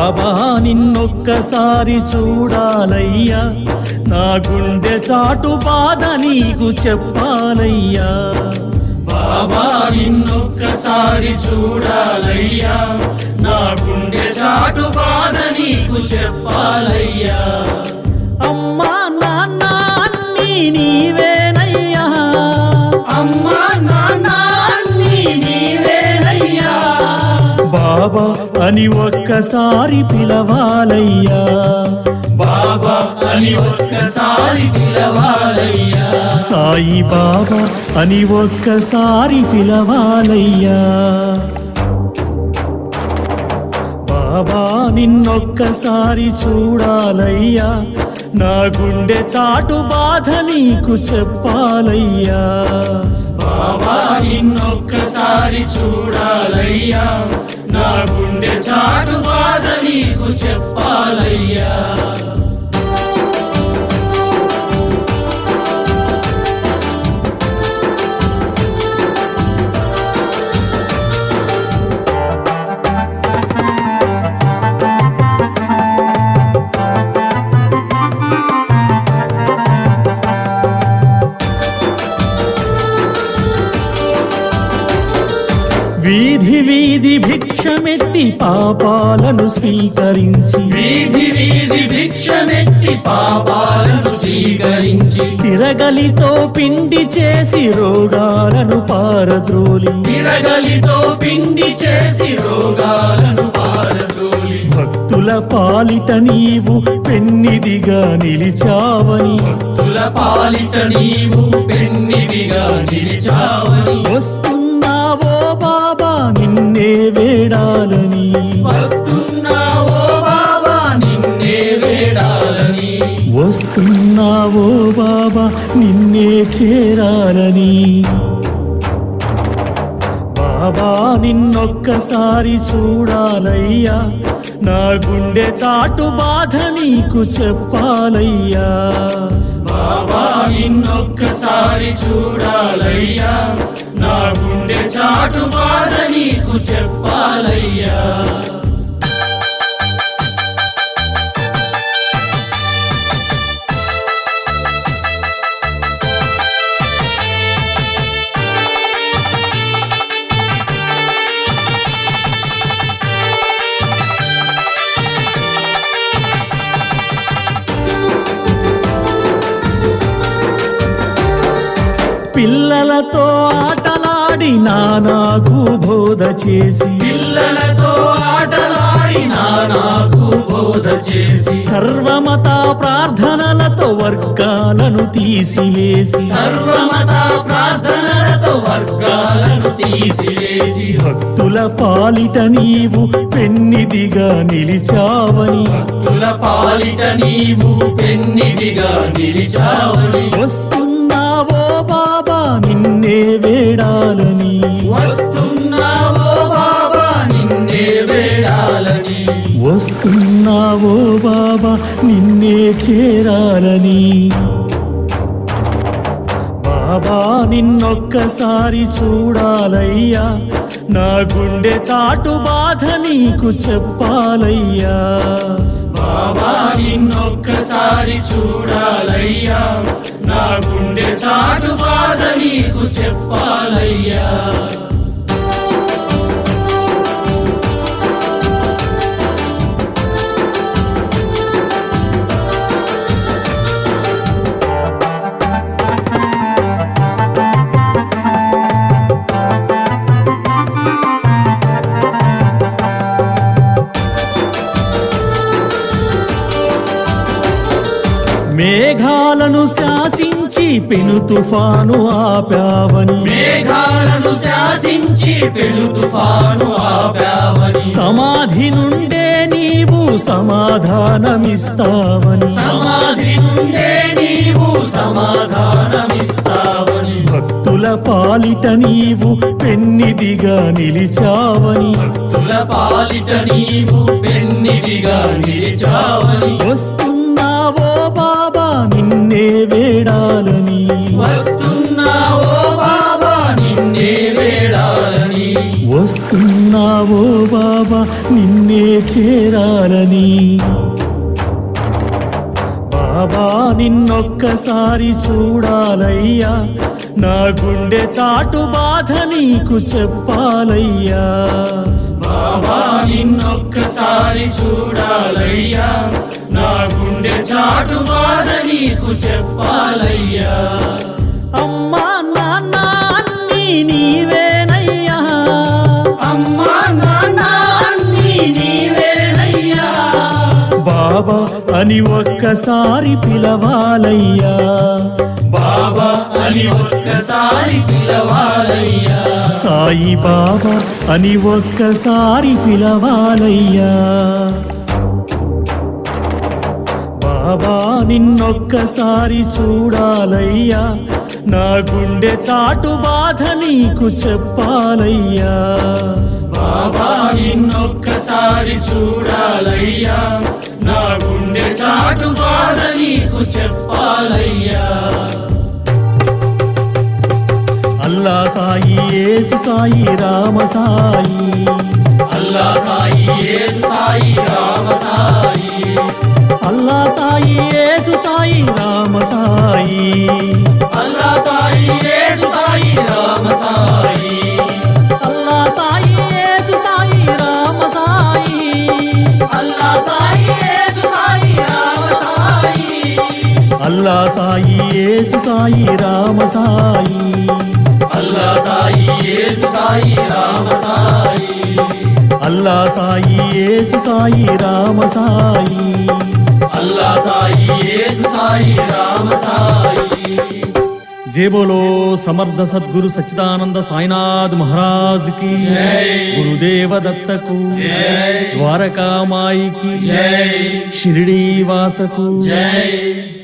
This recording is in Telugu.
బాబా నిన్నొక్కసారి చూడాలయ్యా నా గుండె చాటు బాధ నీకు చెప్పాలయ్యా బాబా నిన్నొక్కసారి చూడాలయ్యా నా గుండె చాటు బాధ నీకు చెప్పాలయ్యా అమ్మా నాన్న అన్నీ నీవేనయ్యా అమ్మా నాన్న అన్నీ నీవేనయ్యా బాబా అని ఒక్కసారి పిలవాలయ్యా బాబా అని ఒక్కసారి పిలవాలయ్యా సాయి బాబా అని ఒక్కసారి పిలవాలయ్యా బాబా నిన్నొక్కసారి చూడాలయ్యా నా గుండె చాటు బాధ నీకు చెప్పాలయ్యా బాబా నిన్నొక్కసారి చూడాలయ్యా నా గుండె చాటు బాధ నీకు చెప్పాలయ్యా వీధి వీధి భిక్షమెత్తి పాపాలను స్వీకరించి వీధి వీధి భిక్షమెత్తి పాపాలను స్వీకరించి తిరగలితో పిండి చేసి రోగాలను పారద్రోలి తిరగలితో పిండి చేసి రోగాలను పారద్రోలి భక్తుల పాలిట నీవు పెన్నిదిగా నిలిచావని భక్తుల పాలిట నీవు పెన్నిదిగా నిలిచావని వస్తున్నావో బాబా నిన్నే వేడాలని వస్తున్నావో బాబా నిన్నే వేడాలని వస్తున్నావో బాబా నిన్నే చేరాలని బాబా నిన్నొక్కసారి చూడాలయ్యా నా గుండె చాటు బాధ నీకు చెప్పాలయ్యా బాబా నిన్నొక్కసారి చూడాలయ్యా నా గుండె చాటు బాధ నీకు చెప్పాలయ్యా పిల్లలతో ఆటలాడి నానాకు బోధ చేసి పిల్లలతో ఆటలాడి నాకు బోధ చేసి సర్వమత ప్రార్థనలతో వర్గాలను తీసివేసి సర్వమత ప్రార్థనలతో వర్గాలను తీసివేసి భక్తుల పాలిట నీవు పెన్నిదిగా నిలిచావని భక్తుల పాలిట నీవు పెన్నిదిగా నిలిచావని వస్తున్నావో బాబా నిన్నే వేడాలని వస్తున్నావో బాబా నిన్నే వేడాలని వస్తున్నావో బాబా నిన్నే చేరాలని బాబా నిన్నొక్కసారి చూడాలయ్యా నా గుండె చాటు బాధ నీకు చెప్పాలయ్యా బాబా నిన్నొక్కసారి చూడాలయ్యా నా గుండె చాటు బాధ నీకు చెప్పాలయ్యా మేఘాలను శాసించి పెను తుఫాను ఆపావని మేఘాలను శాసించి పెను తుఫాను ఆపావని సమాధి నుండే నీవు సమాధానమిస్తావని సమాధి నుండే నీవు సమాధానమిస్తావని భక్తుల పాలిట నీవు పెన్నిదిగా నిలిచావని భక్తుల పాలిట నీవు పెన్నిదిగా నిలిచావని వస్తున్నావో బాబా నిన్నే వేడాలని వస్తున్నావో బాబా నిన్నే వేడాలని వస్తున్నావో బాబా నిన్నే చేరాలని బాబా నిన్నొక్కసారి చూడాలయ్యా నా గుండె చాటు బాధ నీకు చెప్పాలయ్యా బాబా నిన్నొక్కసారి చూడాలయ్యా నా గుండె చాటు బాధ నీకు చెప్పాలయ్యా అమ్మా నాన్న అన్నీ నీవేనయ్యా అమ్మా నాన్న అన్నీ నీవేనయ్యా బాబా అని ఒక్కసారి పిలవాలయ్యా బాబా అని ఒక్కసారి పిలవాలయ్యా సాయి బాబా అని ఒక్కసారి పిలవాలయ్యా బాబా నిన్నొక్కసారి చూడాలయ్యా నా గుండె చాటు బాధ నీకు చెప్పాలయ్యా బాబా నిన్నొక్కసారి చూడాలయ్యా నా గుండె చాటు బాధ నీకు చెప్పాలయ్యా అల్లా సాయి యేసు సాయి రామ సాయి అల్లా సాయి యేసు సాయి రామ సాయి అల్లా సాయి యేసు సాయి రామ సాయి అల్లా సాయి యేసు సాయి రామ సాయి అల్లా సాయి యేసు సాయి రామ సాయి అల్లా సాయి యేసు సాయి రామ సాయి అల్లా సాయి యేసు సాయి రామ సాయి అల్లా సాయి యేసు సాయి రామ సాయి అల్లా సాయి యేసు సాయి రామ సాయి అల్లా సాయి యేసు సాయి రామ సాయి జై బోలో సమర్థ సద్గురు సచ్చిదానంద సాయినాథ్ మహారాజ్ కి జై. గురుదేవ దత్తకు జై. ద్వారకామాయికి జై షిరిడీ వాసకు జై